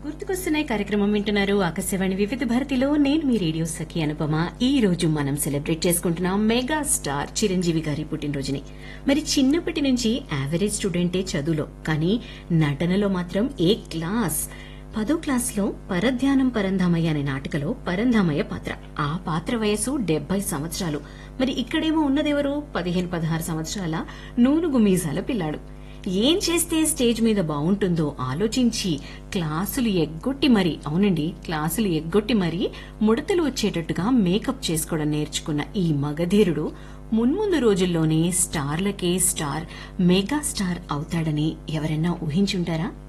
గుర్తుకొస్తున్నాయి కార్యక్రమం వింటున్నారు ఆకాశవాణి వివిధ భారతిలో నేను మీ రేడియో సఖి అనుపమ ఈ రోజు మనం సెలబ్రేట్ చేసుకుంటున్నాం మెగా స్టార్ చిరంజీవి గారి పుట్టినరోజుని మరి చిన్నప్పటి నుంచి యావరేజ్ స్టూడెంటే చదువులో కానీ నటనలో మాత్రం ఏ క్లాస్ పదో క్లాస్లో పరధ్యానం పరంధామయ్య అనే నాటకలో పరంధామయ్య పాత్ర ఆ పాత్ర వయసు డెబ్బై సంవత్సరాలు మరి ఇక్కడేమో ఉన్నదెవరు పదిహేను పదహారు సంవత్సరాల నూనుగు మీసాల పిల్లాడు ఏం చేస్తే స్టేజ్ మీద బాగుంటుందో ఆలోచించి క్లాసులు ఎగ్గొట్టి మరి అవునండి క్లాసులు ఎగ్గొట్టి మరి ముడతలు వచ్చేటట్టుగా మేకప్ చేసుకోవడం నేర్చుకున్న ఈ మగధీరుడు మున్ముందు రోజుల్లోనే స్టార్లకే స్టార్ మెగా స్టార్ అవుతాడని ఎవరైనా ఊహించుంటారా